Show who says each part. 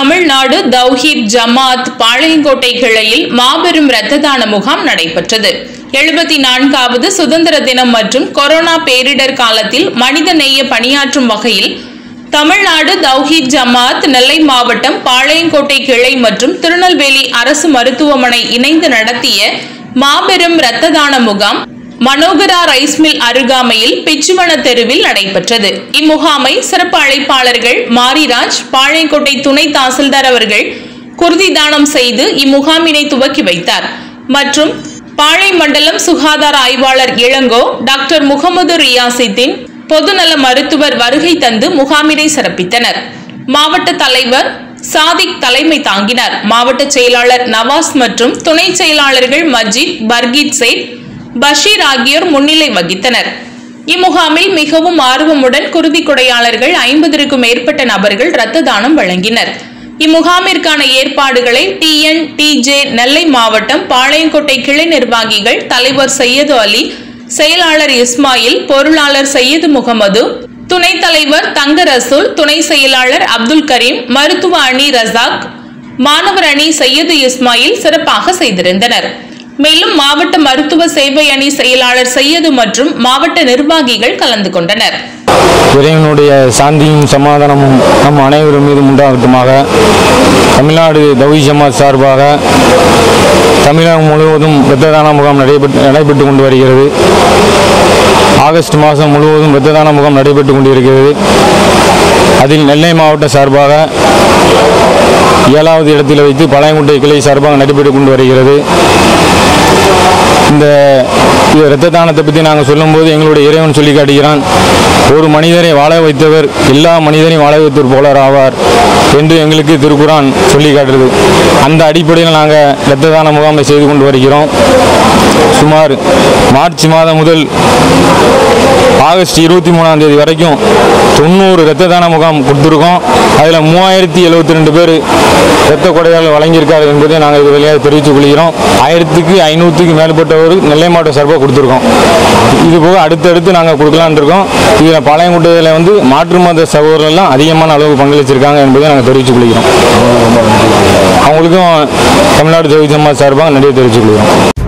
Speaker 1: தமிழ்நாடு தௌஹீத் ஜமாத் பாளையங்கோட்டை கிளையில் மாபெரும் இரத்த தான முகாம் நடைபெற்றது எழுபத்தி நான்காவது சுதந்திர தினம் மற்றும் கொரோனா பேரிடர் காலத்தில் மனித நேய பணியாற்றும் வகையில் தமிழ்நாடு தௌஹீத் ஜமாத் நெல்லை மாவட்டம் பாளையங்கோட்டை கிளை மற்றும் திருநெல்வேலி அரசு மருத்துவமனை இணைந்து நடத்திய மாபெரும் இரத்த தான முகாம் மனோகரா ரைஸ் மில் அருகாமையில் பிச்சுவன தெருவில் நடைபெற்றது இம்முகாமை சிறப்பு அழைப்பாளர்கள் மாரிராஜ் பாளையங்கோட்டை துணை தாசில்தார் அவர்கள் குருதி தானம் செய்து இம்முகாமினை துவக்கி வைத்தார் மற்றும் பாளை மண்டலம் சுகாதார ஆய்வாளர் இளங்கோ டாக்டர் முகமது ரியாசித்தின் பொதுநல மருத்துவர் வருகை தந்து முகாமினை சிறப்பித்தனர் மாவட்ட தலைவர் சாதிக் தலைமை தாங்கினார் மாவட்ட செயலாளர் நவாஸ் மற்றும் துணை செயலாளர்கள் மஜித் பர்கீத் சேட் பஷீர் ஆகியோர் முன்னிலை வகித்தனர் இம்முகாமில் மிகவும் ஆர்வமுடன் குருதி கொடையாளர்கள் ஐம்பதற்கும் மேற்பட்ட நபர்கள் இரத்த தானம் வழங்கினர் இம்முகாமிற்கான ஏற்பாடுகளை டிஎன் டிஜே நெல்லை மாவட்டம் பாளையங்கோட்டை கிளை நிர்வாகிகள் தலைவர் சையது அலி செயலாளர் இஸ்மாயில் பொருளாளர் சையது முகமது துணைத் தலைவர் தங்க ரசூல் துணை செயலாளர் அப்துல் கரீம் மருத்துவ அணி ரசாக் மாணவர் அணி சையது இஸ்மாயில் சிறப்பாக செய்திருந்தனர் மேலும் மாவட்ட மருத்துவ சேவை அணி செயலாளர் சையது மற்றும் மாவட்ட நிர்வாகிகள் கலந்து கொண்டனர்
Speaker 2: இறைவனுடைய சாந்தியும் சமாதானமும் நம் அனைவரும் மீதும் உண்டாகட்டுமாக தமிழ்நாடு தௌஹி ஜமாத் சார்பாக தமிழகம் முழுவதும் இரத்த தான முகாம் நடைபெற்று நடைபெற்று கொண்டு வருகிறது ஆகஸ்ட் மாதம் முழுவதும் இரத்த தான முகாம் நடைபெற்று கொண்டிருக்கிறது அதில் நெல்லை மாவட்ட சார்பாக ஏழாவது இடத்தில் வைத்து பழையங்குட்டை கிளை சார்பாக நடைபெற்று கொண்டு வருகிறது இந்த இந்த இரத்த தானத்தை பற்றி நாங்கள் சொல்லும்போது எங்களுடைய இறைவன் சொல்லி காட்டுகிறான் ஒரு மனிதரை வாழ வைத்தவர் எல்லா மனிதரையும் வாழ வைத்தவர் போலர் ஆவார் என்று எங்களுக்கு திருக்குறான் சொல்லி காட்டுறது அந்த அடிப்படையில் நாங்கள் இரத்த தான முகாமை செய்து கொண்டு வருகிறோம் சுமார் மார்ச் மாதம் முதல் ஆகஸ்ட் இருபத்தி மூணாம் தேதி வரைக்கும் தொண்ணூறு இரத்த தான முகாம் கொடுத்துருக்கோம் அதில் மூவாயிரத்தி எழுபத்தி ரெண்டு பேர் இரத்த கொடையால் வழங்கியிருக்காரு என்பதை நாங்கள் இது வழியாக தெரிவித்துக் கொள்கிறோம் ஆயிரத்துக்கு ஐநூற்றுக்கு மேற்பட்டவர் நெல்லை மாவட்ட சார்பாக கொடுத்துருக்கோம் இது போக அடுத்தடுத்து நாங்கள் கொடுக்கலான்னு இருக்கோம் இதில் பாளையங்குட்டத்தில் வந்து மாற்று மத சகோதரர்கள்லாம் அதிகமான அளவு பங்களிச்சிருக்காங்க என்பதை நாங்கள் தெரிவித்துக் கொள்கிறோம் அவங்களுக்கும் தமிழ்நாடு ஜோதி ஜமாத் சார்பாக நிறைய தெரிவித்துக் கொள்கிறோம்